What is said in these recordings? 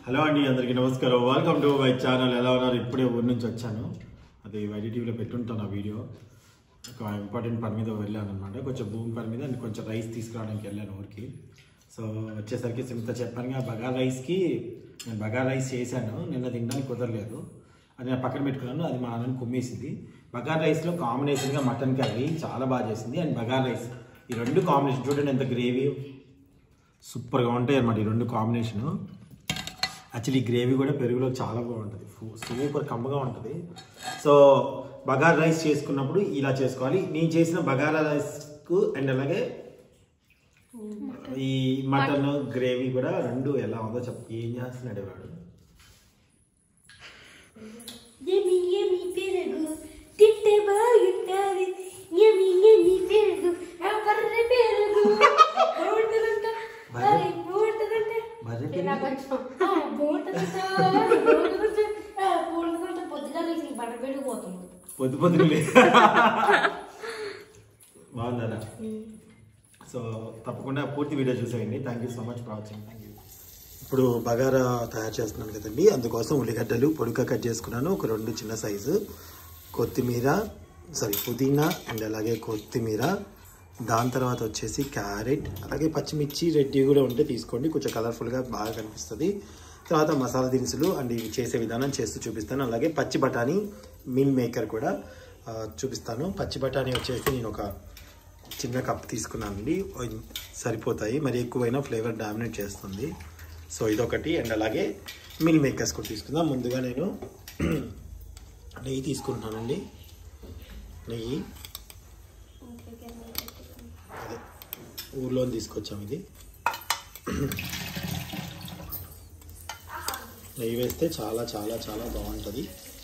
Hello అండి అందరికీ నమస్కారం వెల్కమ్ టు మై ఛానల్ ఎలా ఉన్నారు ఇప్పుడే ఊరి నుంచి వచ్చాను అది వైడి టీవీలో పెట్టుంటాను ఆ వీడియో ఒక ఇంపార్టెంట్ పని మీద వెళ్ళాను అనమాట కొంచెం భూమి పని మీద నేను కొంచెం రైస్ తీసుకురావడానికి వెళ్ళాను ఊరికి సో వచ్చేసరికి సింత చెప్పాను బగా రైస్కి నేను బగా రైస్ చేశాను నిన్న తినడానికి కుదరలేదు అది నేను పక్కన పెట్టుకున్నాను అది మా నాన్న కుమ్మేసింది బగార్ రైస్లో కాంబినేషన్గా మటన్ కర్రీ చాలా బాగా చేసింది అండ్ బగార్ రైస్ ఈ రెండు కాంబినేషన్ చూడండి ఎంత గ్రేవీ సూపర్గా ఉంటాయి అన్నమాట ఈ రెండు కాంబినేషను యాక్చువల్లీ గ్రేవీ కూడా పెరుగులో చాలా బాగుంటుంది ఫు- సూపర్ కమ్మగా ఉంటుంది సో బగారా రైస్ చేసుకున్నప్పుడు ఇలా చేసుకోవాలి నేను చేసిన బగారా రైస్కు అండ్ అలాగే ఈ మటన్ గ్రేవీ కూడా రెండు ఎలా ఉందో చెప్ప ఏం చేస్తున్నాడు వాడు Yummy, yummy పెరుగు తింటే బాగుంటుంది యమ్మి యమ్మి పెరుగు ఆ బర్రె పెరుగు బాగుంటుందంట బర్రె? అరే, బాగుంటుందంట బర్రె ఇలా పెరుగు? కొంచెం ఆ, బాగుంటుందంట బాగుంటుందంట ఆ, బాగుంటుందంట పొద్దుగా లేచి బర్రె పెరుగు పోతుంది పొద్దు పొద్దులే బాగుందా సో తప్పకుండా పూర్తి వీడియో చూసేయండి thank you so much for watching thank you ఇప్పుడు బగారా తయారు చేస్తున్నాను కదండి అందుకోసం ఉల్లిగడ్డలు పొడిగా కట్ చేసుకున్నాను ఒక రెండు చిన్న సైజు కొత్తిమీర సారీ పుదీనా అండ్ అలాగే కొత్తిమీర దాని తర్వాత వచ్చేసి క్యారెట్ అలాగే పచ్చిమిర్చి రెడ్డి కూడా ఉంటే తీసుకోండి కొంచెం కలర్ఫుల్గా బాగా కనిపిస్తుంది తర్వాత మసాలా దినుసులు అండ్ ఇవి చేసే విధానం చేస్తూ చూపిస్తాను అలాగే పచ్చి బఠానీ మిల్ మేకర్ కూడా ఆ, చూపిస్తాను పచ్చి బఠానీ వచ్చేసి నేను ఒక చిన్న కప్ తీసుకున్నానండి ఓ- సరిపోతాయి మరి ఎక్కువైనా ఫ్లేవర్ డామినేట్ చేస్తుంది సో ఇదొకటి అండ్ అలాగే మిల్ మేకర్స్ కూడా తీసుకుందాం ముందుగా నేను నెయ్యి తీసుకుంటున్నానండి నెయ్యి అదే ఊర్లో తీసుకొచ్చాం ఇది నెయ్యి వేస్తే చాలా చాలా చాలా బాగుంటుంది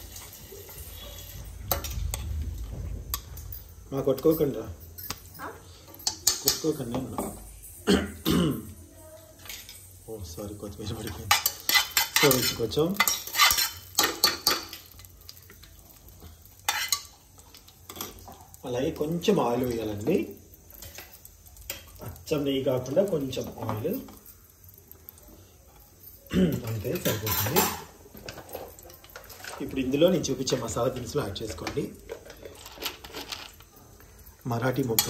మా కొట్టుకోకండి రా కొట్టుకోకండి అన్నా ఓ సారీ కొత్తిమీర పడిపోయింది సో తీసుకొచ్చాం అలాగే కొంచెం ఆయిల్ వేయాలండి అచ్చం నెయ్యి కాకుండా కొంచెం ఆయిల్ అంతే సరిపోతుంది ఇప్పుడు ఇందులో నేను చూపించే మసాలా దినుసులు యాడ్ చేసుకోండి మరాఠీ ముక్క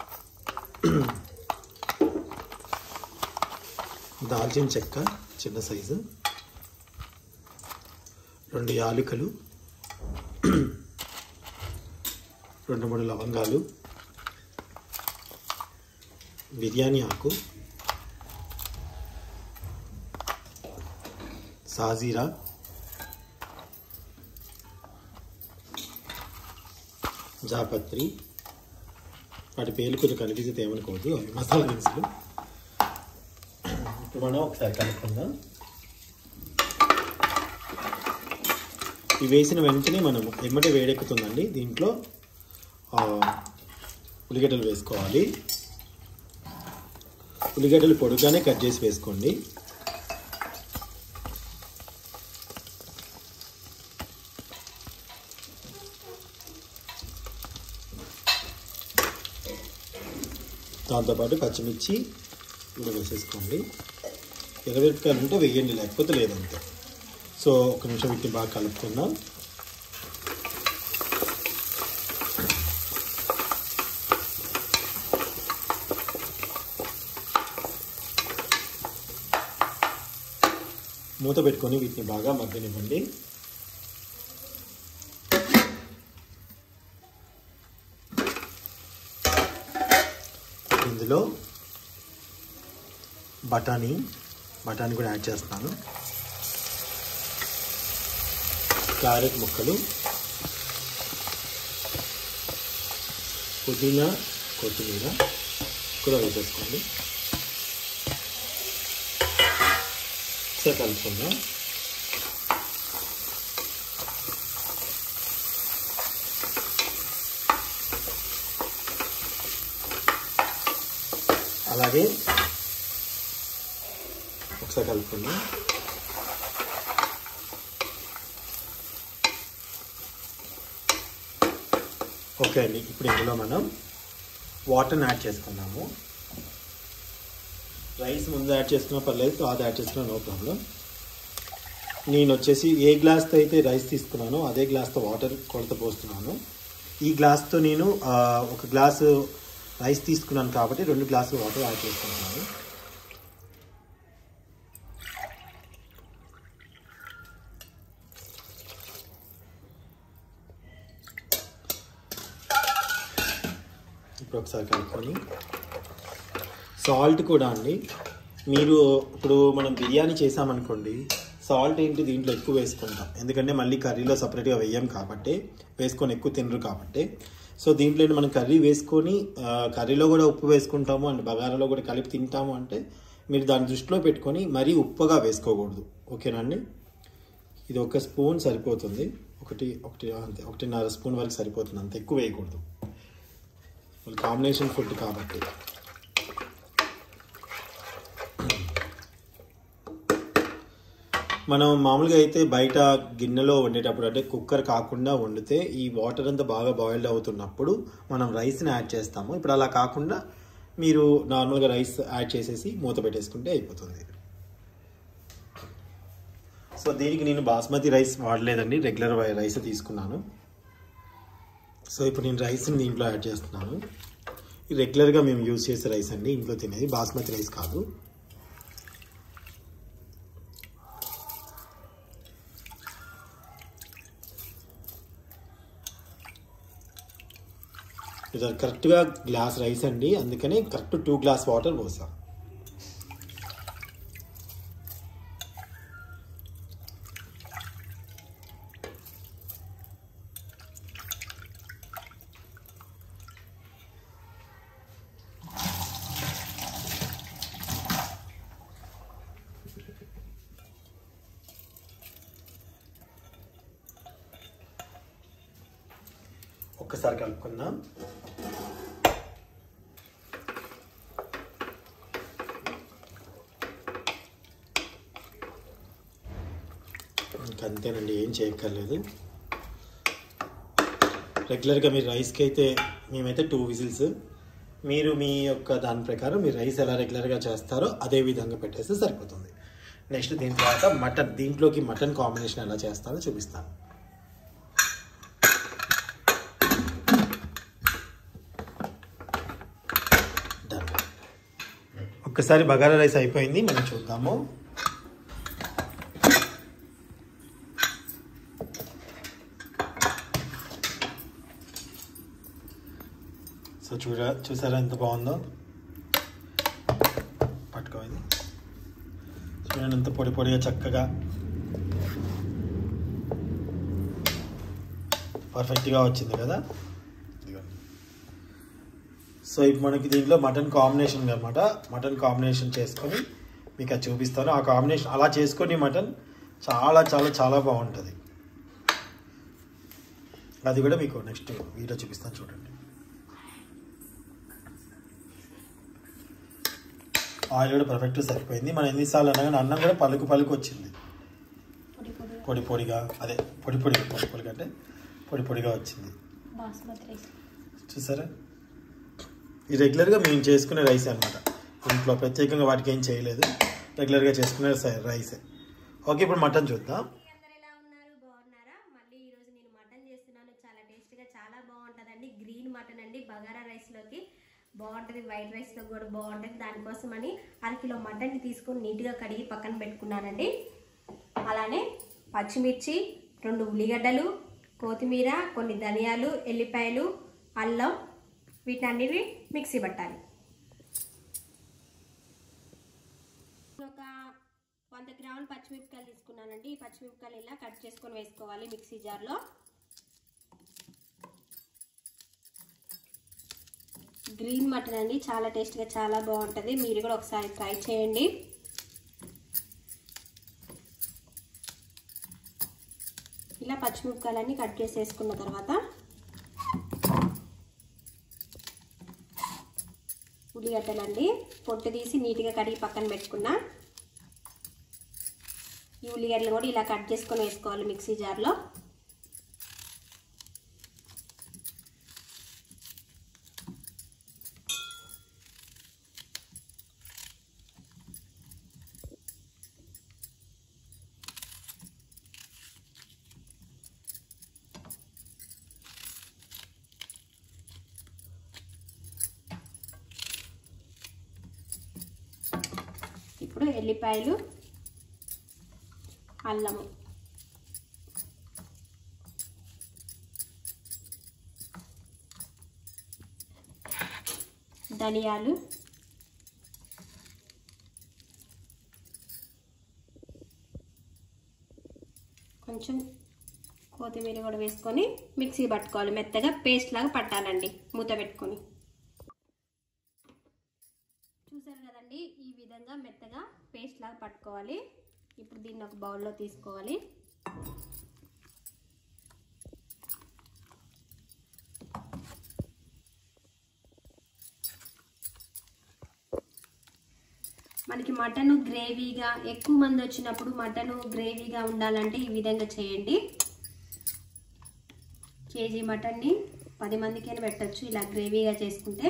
దాల్చిన చెక్క చిన్న సైజు రెండు యాలకులు రెండు మూడు లవంగాలు బిర్యానీ ఆకు సాజీరా జాపత్రి వాటి పేర్లు కొంచెం కనిపిస్తే ఏమనుకోవద్దు అవి మసాలా దినుసులు ఇప్పుడు మనం ఒకసారి కలుపుకుందాం ఇవి వేసిన వెంటనే మనం ఎమ్మటే వేడెక్కుతుందండి దీంట్లో ఆ, ఉల్లిగడ్డలు వేసుకోవాలి ఉల్లిగడ్డలు పొడుగానే కట్ చేసి వేసుకోండి దాంతోపాటు పచ్చిమిర్చి కూడా వేసేసుకోండి ఎర్రమిరపకాయలు ఉంటే వేయండి లేకపోతే లేదంతే సో ఒక నిమిషం వీటిని బాగా కలుపుకుందాం మూత పెట్టుకొని వీటిని బాగా మగ్గనివ్వండి ఇందులో బఠానీ బఠానీ కూడా యాడ్ చేస్తున్నాను క్యారెట్ ముక్కలు పుదీనా కొత్తిమీర కూడా వేసేసుకోండి ఒకసారి కలుపుకుందాం అలాగే ఒకసారి కలుపుకుందాం ఓకే అండి ఇప్పుడు ఇందులో మనం వాటర్ని యాడ్ చేసుకున్నాము రైస్ ముందు యాడ్ చేసుకున్నా పర్లేదు తర్వాత యాడ్ చేసుకున్నా నో ప్రాబ్లం నేను వచ్చేసి ఏ గ్లాస్తో అయితే రైస్ తీసుకున్నానో అదే గ్లాస్తో వాటర్ కొలత పోస్తున్నాను ఈ గ్లాస్తో నేను ఆ, ఒక గ్లాసు రైస్ తీసుకున్నాను కాబట్టి రెండు గ్లాసులు వాటర్ యాడ్ చేసుకుంటున్నాను ఇప్పుడు ఒకసారి కలుపుకొని సాల్ట్ కూడా అండి మీరు ఇప్పుడు మనం బిర్యానీ చేసామనుకోండి సాల్ట్ ఏంటి దీంట్లో ఎక్కువ వేసుకుంటాం ఎందుకంటే మళ్ళీ కర్రీలో సపరేట్గా వేయం కాబట్టి వేసుకొని ఎక్కువ తినరు కాబట్టి సో దీంట్లో ఏంటి మనం కర్రీ వేసుకొని ఆ, కర్రీలో కూడా ఉప్పు వేసుకుంటాము అండ్ బగారాలో కూడా కలిపి తింటాము అంటే మీరు దాన్ని దృష్టిలో పెట్టుకొని మరీ ఉప్పుగా వేసుకోకూడదు ఓకేనా అండి ఇది ఒక స్పూన్ సరిపోతుంది ఒకటి ఒకటి అంతే ఒకటిన్నర స్పూన్ వరకు సరిపోతుంది అంత ఎక్కువ వేయకూడదు కాంబినేషన్ ఫుడ్ కాబట్టి మనం మామూలుగా అయితే బయట గిన్నెలో వండేటప్పుడు అంటే కుక్కర్ కాకుండా వండితే ఈ వాటర్ అంతా బాగా బాయిల్డ్ అవుతున్నప్పుడు మనం రైస్ని యాడ్ చేస్తాము ఇప్పుడు అలా కాకుండా మీరు నార్మల్గా రైస్ యాడ్ చేసేసి మూత పెట్టేసుకుంటే అయిపోతుంది సో దీనికి నేను బాస్మతి రైస్ వాడలేదండి రెగ్యులర్ రైస్ తీసుకున్నాను సో ఇప్పుడు నేను రైస్ని దీంట్లో యాడ్ చేస్తున్నాను ఇది రెగ్యులర్గా మేము యూజ్ చేసే రైస్ అండి ఇంట్లో తినేది బాస్మతి రైస్ కాదు ఇది కరెక్ట్గా గ్లాస్ రైస్ అండి అందుకని కరెక్ట్ టూ గ్లాస్ వాటర్ పోసాం ఒక్కసారి కలుపుకుందాం ఇంకా అంతేనండి ఏం చేయక్కర్లేదు రెగ్యులర్గా మీరు రైస్కి అయితే మేమైతే టూ విజిల్స్ మీరు మీ యొక్క దాని ప్రకారం మీరు రైస్ ఎలా రెగ్యులర్గా చేస్తారో అదే విధంగా పెట్టేస్తే సరిపోతుంది నెక్స్ట్ దీని తర్వాత మటన్ దీంట్లోకి మటన్ కాంబినేషన్ ఎలా చేస్తారో చూపిస్తాను Done. ఒక్కసారి బగారా రైస్ అయిపోయింది మనం చూద్దాము సో చూడ చూసారా ఎంత బాగుందో పట్టుకోవాలి చూడండి ఎంత పొడి పొడిగా చక్కగా పర్ఫెక్ట్గా వచ్చింది కదా ఇదిగోండి సో ఇప్పుడు మనకి దీంట్లో మటన్ కాంబినేషన్ అనమాట మటన్ కాంబినేషన్ చేసుకొని మీకు అది చూపిస్తాను ఆ కాంబినేషన్ అలా చేసుకొని మటన్ చాలా చాలా చాలా బాగుంటుంది అది కూడా మీకు నెక్స్ట్ వీడియో చూపిస్తాను చూడండి ఆయిల్ కూడా పర్ఫెక్ట్ సరిపోయింది మనం ఎన్నిసార్లు అన్నా కానీ అన్నం కూడా పలుకు పలుకు వచ్చింది పొడి పొడి పొడి పొడిగా అదే పొడి పొడిగా పొడి పొడిగా అంటే పొడి పొడిగా వచ్చింది బాస్మతి రైస్ చూసారా ఇది రెగ్యులర్గా మేము చేసుకునే రైస్ అనమాట ఇంట్లో ప్రత్యేకంగా వాటికి ఏం చేయలేదు రెగ్యులర్గా చేసుకునే స- రైసే ఓకే ఇప్పుడు మటన్ చూద్దాం అందరు ఎలా ఉన్నారు బాగున్నారా మళ్ళీ ఈరోజు నేను మటన్ చేస్తున్నాను చాలా టేస్టీగా చాలా బాగుంటుందండి గ్రీన్ మటన్ అండి బగారా రైస్లోకి బాగుంటుంది వైట్ రైస్లో కూడా బాగుంటుంది దానికోసం అని అరకిలో మటన్ని తీసుకొని నీట్గా కడిగి పక్కన పెట్టుకున్నానండి అలానే పచ్చిమిర్చి రెండు ఉల్లిగడ్డలు కొత్తిమీర కొన్ని ధనియాలు ఎల్లిపాయలు అల్లం వీటన్నిటిని మిక్సీ పట్టాలి ఒక వంద గ్రాముల పచ్చిమిరపకాయలు తీసుకున్నానండి ఈ పచ్చిమిరపకాయలు ఇలా కట్ చేసుకొని వేసుకోవాలి మిక్సీ జార్లో గ్రీన్ మటన్ అండి చాలా టేస్ట్గా చాలా బాగుంటుంది మీరు కూడా ఒకసారి ట్రై చేయండి ఇలా పచ్చిమిరపకాయలన్నీ కట్ చేసి వేసుకున్న తర్వాత ఉల్లిగడ్డలండి పొట్టు తీసి నీట్గా కడిగి పక్కన పెట్టుకున్నా ఈ ఉల్లిగడ్డలు కూడా ఇలా కట్ చేసుకొని వేసుకోవాలి మిక్సీ జార్లో ఇప్పుడు ఎల్లిపాయలు అల్లము ధనియాలు కొంచెం కొత్తిమీర కూడా వేసుకొని మిక్సీ పట్టుకోవాలి మెత్తగా పేస్ట్ లాగా పట్టాలండి మూత పెట్టుకొని చూసారు కదండి ఈ విధంగా మెత్తగా పేస్ట్ లాగా పట్టుకోవాలి ఇప్పుడు దీన్ని ఒక బౌల్లో తీసుకోవాలి మనకి మటన్ గ్రేవీగా ఎక్కువ మంది వచ్చినప్పుడు మటన్ గ్రేవీగా ఉండాలంటే ఈ విధంగా చేయండి కేజీ మటన్ని పది మందికైనా పెట్టచ్చు ఇలా గ్రేవీగా చేసుకుంటే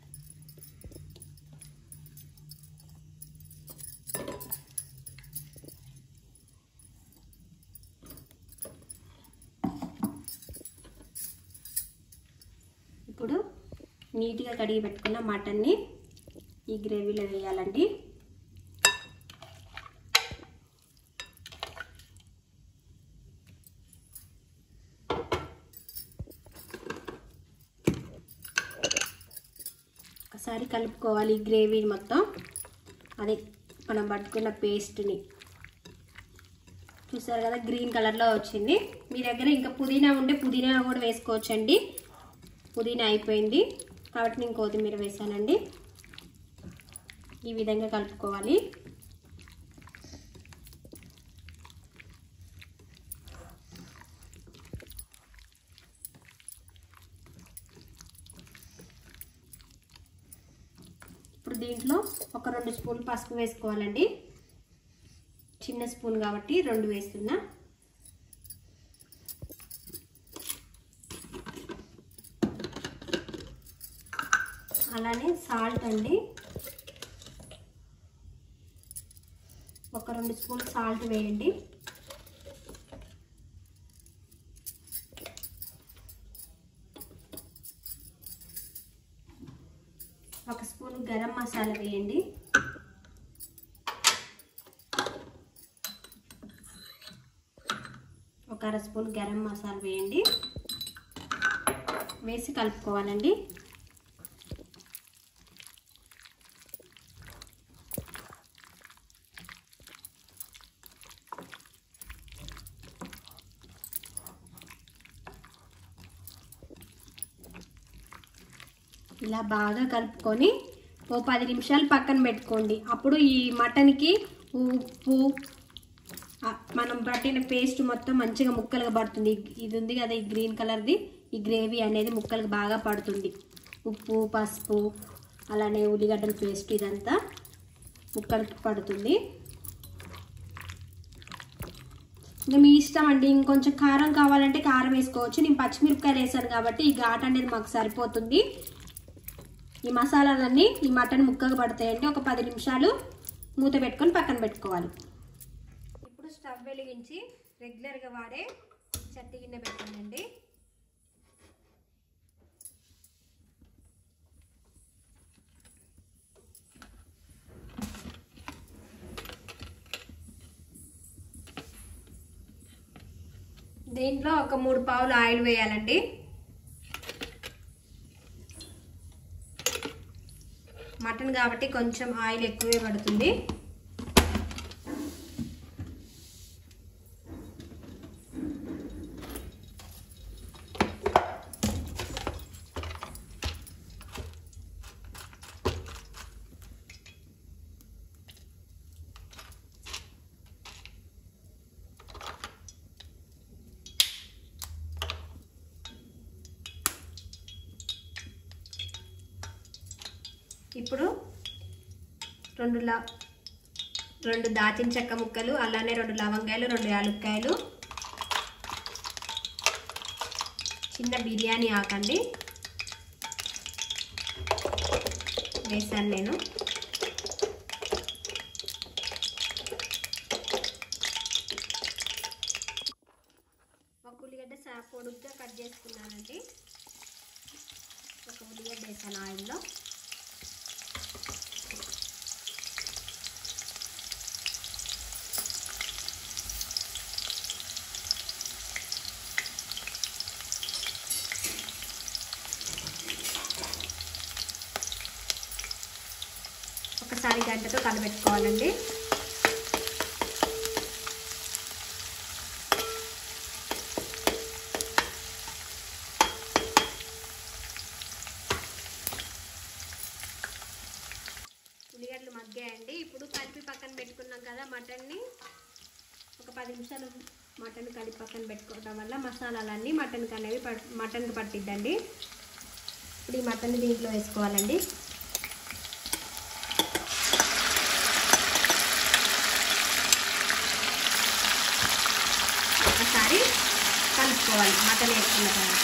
ఇప్పుడు నీట్గా కడిగి పెట్టుకున్న మటన్ని ఈ గ్రేవీలో వేయాలండి ఒకసారి కలుపుకోవాలి ఈ గ్రేవీ మొత్తం అది మనం పట్టుకున్న పేస్ట్ని చూసారు కదా గ్రీన్ కలర్లో వచ్చింది మీ దగ్గర ఇంకా పుదీనా ఉంటే పుదీనా కూడా వేసుకోవచ్చండి పుదీనా అయిపోయింది కాబట్టి నేను కొత్తిమీర వేసానండి ఈ విధంగా కలుపుకోవాలి ఇప్పుడు దీంట్లో ఒక రెండు స్పూన్ పసుపు వేసుకోవాలండి చిన్న స్పూన్ కాబట్టి రెండు వేస్తున్నా అలానే సాల్ట్ అండి ఒక రెండు స్పూన్ సాల్ట్ వేయండి ఒక స్పూన్ గరం మసాలా వేయండి ఒక అర స్పూన్ గరం మసాలా వేయండి వేసి కలుపుకోవాలండి ఇలా బాగా కలుపుకొని ఓ పది నిమిషాలు పక్కన పెట్టుకోండి అప్పుడు ఈ మటన్కి ఉప్పు ఆ, మనం పట్టిన పేస్ట్ మొత్తం మంచిగా ముక్కలుగా పడుతుంది ఇది ఉంది కదా ఈ గ్రీన్ కలర్ది ఈ గ్రేవీ అనేది ముక్కలకు బాగా పడుతుంది ఉప్పు పసుపు అలానే ఉల్లిగడ్డల పేస్ట్ ఇదంతా ముక్కలకి పడుతుంది ఇంకా మీ ఇష్టం అండి ఇంకొంచెం కారం కావాలంటే కారం వేసుకోవచ్చు నేను పచ్చిమిరపకాయలు వేసాను కాబట్టి ఈ ఘాట్ అనేది మాకు సరిపోతుంది ఈ మసాలాలన్నీ ఈ మటన్ ముక్కగా పడతాయండి ఒక పది నిమిషాలు మూత పెట్టుకొని పక్కన పెట్టుకోవాలి ఇప్పుడు స్టవ్ వెలిగించి రెగ్యులర్గా వాడే చట్టి గిన్నె పెట్టానండి దీంట్లో ఒక మూడు పావులు ఆయిల్ వేయాలండి మటన్ కాబట్టి కొంచెం ఆయిల్ ఎక్కువే పడుతుంది ఇప్పుడు రెండు ల రెండు దాచిన చెక్క ముక్కలు అలానే రెండు లవంగాయలు రెండు యాలక్కాయలు చిన్న బిర్యానీ ఆకండి వేసాను నేను ఒక ఉల్లిగడ్డ సా పొడుగ్గా కట్ చేసుకున్నానండి ఒక ఉల్లిగడ్డ వేసాను ఆయిల్లో ఒకసారి గంటతో కలబెట్టుకోవాలండి ఉల్లిగడ్డలు మగ్గాయండి ఇప్పుడు కలిపి పక్కన పెట్టుకున్నాం కదా మటన్ని ఒక పది నిమిషాలు మటన్ కలిపి పక్కన పెట్టుకోవడం వల్ల మసాలాలన్నీ మటన్కి అనేవి పట్ మటన్కి పట్టిద్దండి ఇప్పుడు ఈ మటన్ దీంట్లో వేసుకోవాలండి ఒకసారి కలుపుకోవాలి మటన్ వేసుకున్న తర్వాత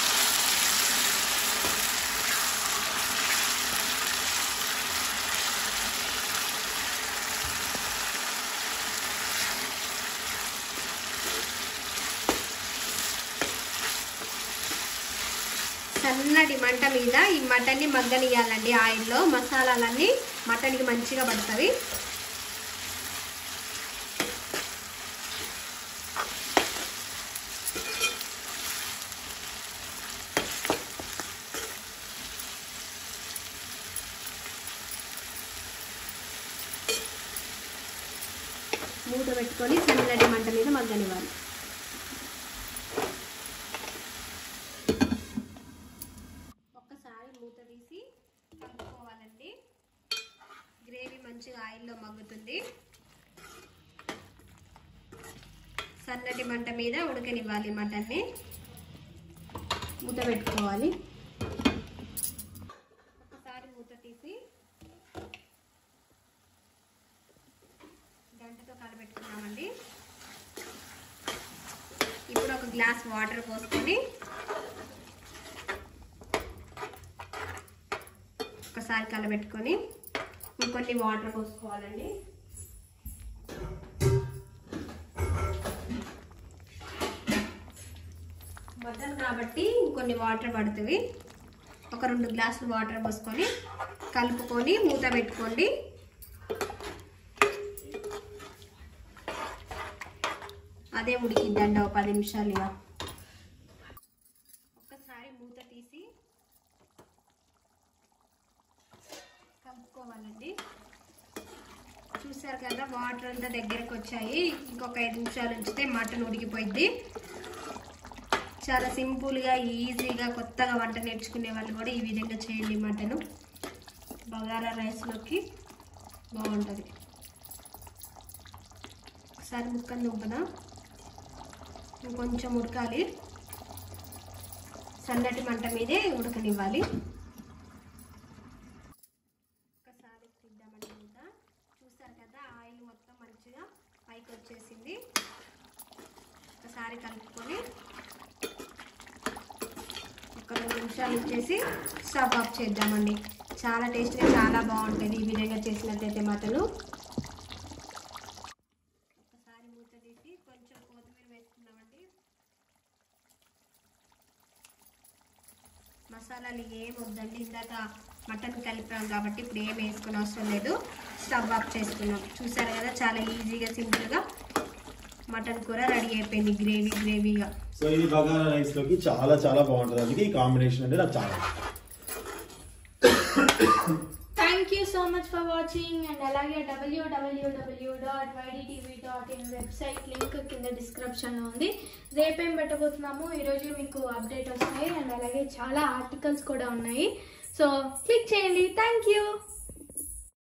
సన్నటి మంట మీద ఈ మటన్ని మగ్గనియాలండి ఆయిల్లో మసాలాలన్నీ మటన్కి మంచిగా పడుతుంది మూత పెట్టుకొని సన్నటి మంట మీద మగ్గనివ్వాలి ఒక్కసారి మూత తీసి కలుపుకోవాలండి గ్రేవీ మంచిగా ఆయిల్లో మగ్గుతుంది సన్నటి మంట మీద ఉడకనివ్వాలి మటన్ని మూత పెట్టుకోవాలి ఒకసారి మూత తీసి గంటతో కలబెట్టుకున్నామండి ఇప్పుడు ఒక గ్లాస్ వాటర్ పోసుకొని ఒకసారి కలబెట్టుకొని ఇంకొన్ని వాటర్ పోసుకోవాలండి మటన్ కాబట్టి ఇంకొన్ని వాటర్ పడుతుంది ఒక రెండు గ్లాసులు వాటర్ పోసుకొని కలుపుకొని మూత పెట్టుకోండి అదే ఉడికిద్దండి ఒక పది నిమిషాలు ఇక ఒక్కసారి మూత తీసి కలుపుకోవాలండి చూసారు కదా వాటర్ అంతా దగ్గరకు వచ్చాయి ఇంకొక ఐదు నిమిషాలు ఉంచితే మటన్ ఉడికిపోయింది చాలా సింపుల్గా ఈజీగా కొత్తగా వంట నేర్చుకునే వాళ్ళు కూడా ఈ విధంగా చేయండి మటను బగారా రైస్లోకి బాగుంటుంది ఒకసారి ముక్కను దుంపన ఇంకొంచెం ఉడకాలి సన్నటి మంట మీదే ఉడకనివ్వాలి ఒకసారి తిద్దామండి మూత చూసారు కదా ఆయిల్ మొత్తం మంచిగా పైకి వచ్చేసింది ఒకసారి కలుపుకొని ఒక రెండు నిమిషాలు ఇచ్చేసి స్టవ్ ఆఫ్ చేద్దామండి చాలా టేస్ట్గా చాలా బాగుంటుంది ఈ విధంగా చేసినట్టయితే మటను ఒకసారి మూత తీసి కొంచెం కొత్తిమీర వేసుకున్నామండి మసాలాలు ఏం వద్దండి ఇందాక మటన్ కలిపాం కాబట్టి ఇప్పుడు ఏం వేసుకుని అవసరం లేదు స్టవ్ ఆఫ్ చేసుకున్నాం చూసారు కదా చాలా ఈజీగా సింపుల్గా మటన్ కూర రెడీ అయిపోయింది గ్రేవీ గ్రేవీగా సో ఈ బగారా రైస్ లోకి చాలా చాలా బాగుంటుంది అందుకే ఈ కాంబినేషన్ అంటే నాకు చాలా ఇష్టం. Thank you so much for watching and అలాగే డబ్ల్యూడబ్ల్యూడబ్ల్యూ dot YDTV dot in website link కింద డిస్క్రిప్షన్లో ఉంది రేపేం పెట్టబోతున్నాము ఈరోజు మీకు అప్డేట్ వస్తాయి అండ్ అలాగే చాలా ఆర్టికల్స్ కూడా ఉన్నాయి సో క్లిక్ చేయండి థ్యాంక్ యూ